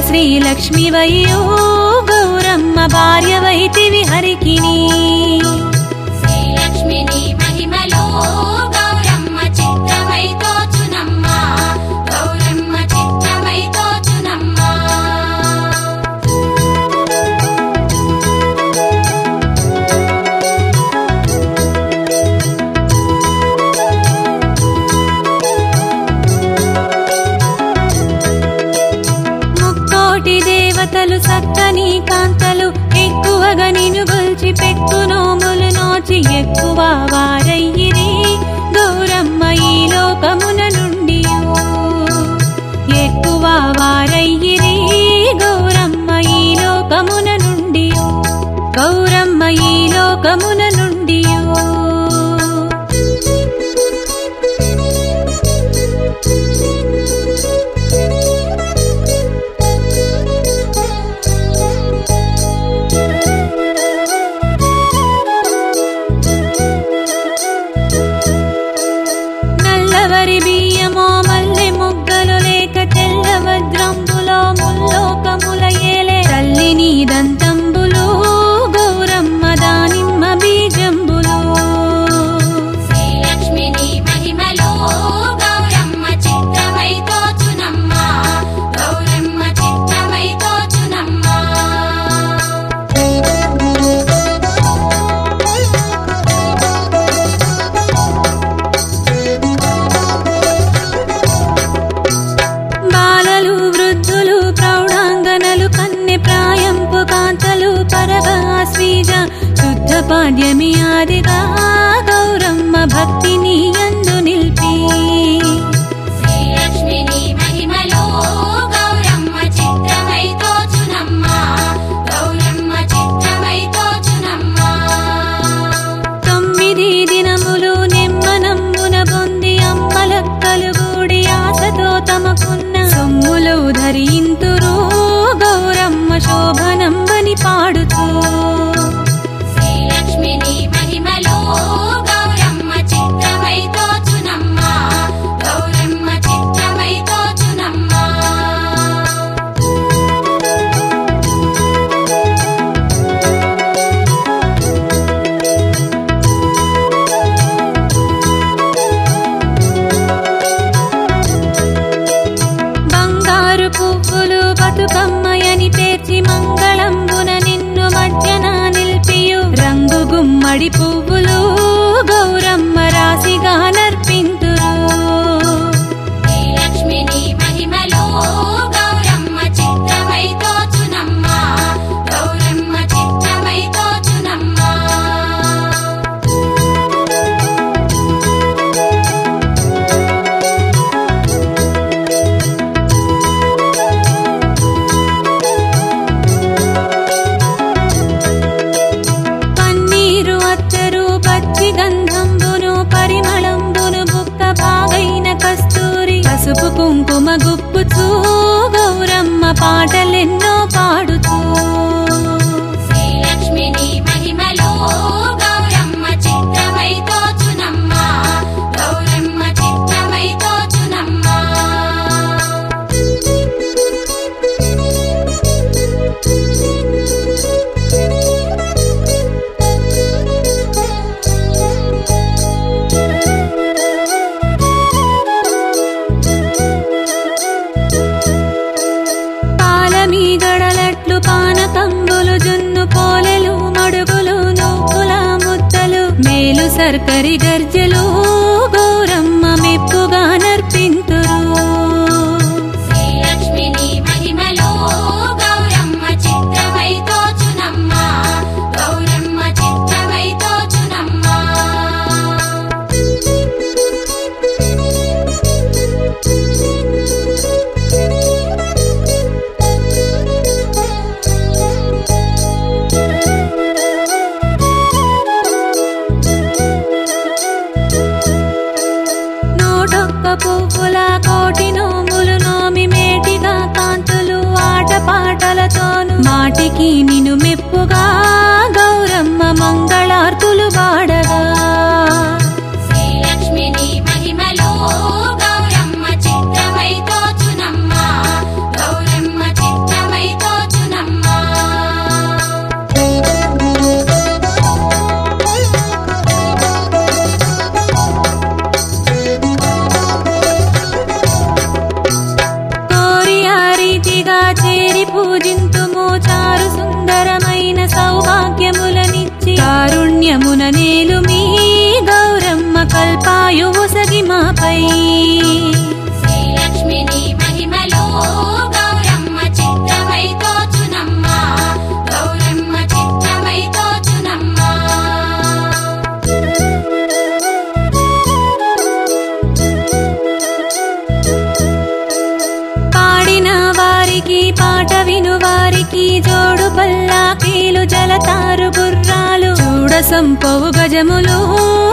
శ్రీలక్ష్మి వయ్యో గౌరమ్మ భార్య వైతివి హరికిని శ్రీలక్ష్మిని మహిమలో గౌరమ్మ చిత్రమై తోచునమ్మ గౌరమ్మ చిత్రమై తోచునమ్మ ముక్కోటి దేవతలు సక్కని కాంతలు ఎక్కువగా నిన్ను గొల్చి పెట్టు నోములు నోచి ఎక్కువ వారయ్యిరి గౌరమ్మ ఈ లోకమున నుండి ఎక్కువ వారయ్యిరి గౌరమ్మ ఈ లోకమున నుండి గౌరమ్మ ఈ లోకమున నుండి నల్లవరి బియ్యమో మల్లె ముగ్గలు లేక తెల్లవద్రంబులో ముల్లోకముల ఏలే తల్లి నీ దంతంబులు గౌరమ్మ దానిమ్మ బీజంబులు శ్రీలక్ష్మిని మహిమలో గౌరమ్మ చిత్రమై తోచునమ్మ గౌరమ్మ చిత్రమై తోచునమ్మ బాలలు వృద్ధులు ప్రౌఢాంగనలు కన్నె ప్రాయంపు కాంతలు పరభాస్వీజ శుద్ధ పాడ్యమి ఆదిగా గౌరమ్మ భక్తిని అందు నిల్పి శ్రీలక్ష్మిని మహిమలో గౌరమ్మ చిత్రమై తోచునమ్మ గౌరమ్మ చిత్రమై తోచునమ్మ తొమ్మిది దినములు నెమ్మనమ్మున పొంది అమ్మలక్కలు గూడి ఆశతో తమకున్న సొమ్ములు ధరింతురు గౌరమ్మ శోభనంబని పాడుతూ శ్రీలక్ష్మిని మహిమలో గౌరమ్మ చిత్రమై తోచునమ్మ గౌరమ్మ చిత్రమై తోచునమ్మ బంగారు పువ్వులు బతుకమ్మయని పేర్చి మంగళంబున నిన్ను మధ్యన నిల్పియు రంగు గుమ్మడి పువ్వులు గౌరమ్మ రాశిగా నర్పింతురు శ్రీలక్ష్మిని మహిమలో గౌరమ్మ చిత్రమై తోచునమ్మ గౌరమ్మ చిత్రమై తోచునమ్మ పన్నీరు అత్తరు పచ్చి గంధంబును పరిమళంబును బుక్క బాగైన కస్తూరి పసుపు కుంకుమ గుప్పుచూ గౌరమ్మ పాటలెన్నో పాడుతూ శ్రీలక్ష్మిని మహిమలో గౌరమ్మ చిత్రమై తోచునమ్మ గౌరమ్మ చిత్రమై తోచునమ్మ పాలమీ గడలట్లు పానకంబులు జున్ను పోలెలు మడుగులు నూపుల ముద్దలు మేలు సర్కరి గర్జలు గౌరమ్మ మెప్పుగా నర్పింతురు శ్రీలక్ష్మిని మహిమలో గౌరమ్మ చిత్రమై తోచునమ్మ గౌరమ్మ చిత్రమై తోచునమ్మ నూటొక్క పువ్వుల కోటి నోములు నోమి మేటిగా కాంతులు ఆటపాటలతోను మాటికి నిను మెప్పుగా గౌరమ్మ మంగళార్తులు వాడగా శ్రీలక్ష్మిని మహిమలో గౌరమ్మ చిత్రమై తోచునమ్మ గౌరమ్మ చిత్రమై పుణ్యమున నేలు మీ గౌరమ్మ కల్పాయువు సగి మాపై శ్రీలక్ష్మిని మహిమలు గౌరమ్మ చిత్రమై తోచునమ్మ గౌరమ్మ చిత్రమై తోచునమ్మ పాడిన వారికి పాట విను వారికి జోడు పల్లాకీలు జలతారు గుర్రాలు చూడ సంపవు గజములు